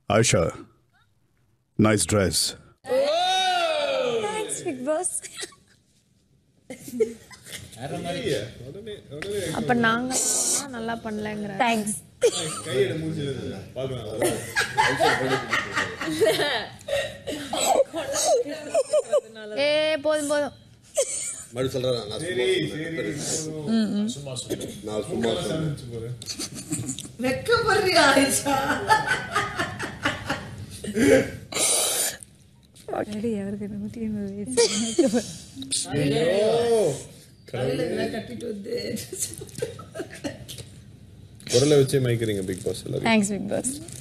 Ayesha nice dress thanks Bigg Boss அப்ப நாங்க நல்லா பண்ணலங்கிற தேங்க்ஸ் ஏ போதும் போதும் மறுபடியும் சொல்றேன் நான் சும்மா சொன்னேன். நான் சும்மா சொன்னேன் வெக்கப்படுறியா ஆயிஷா தலையில இதெல்லாம் கட்டிட்டு வந்து குரலை வச்சே மயக்கிறீங்க பிக் பாஸ் எல்லாரும் தேங்க்ஸ் பிக் பாஸ்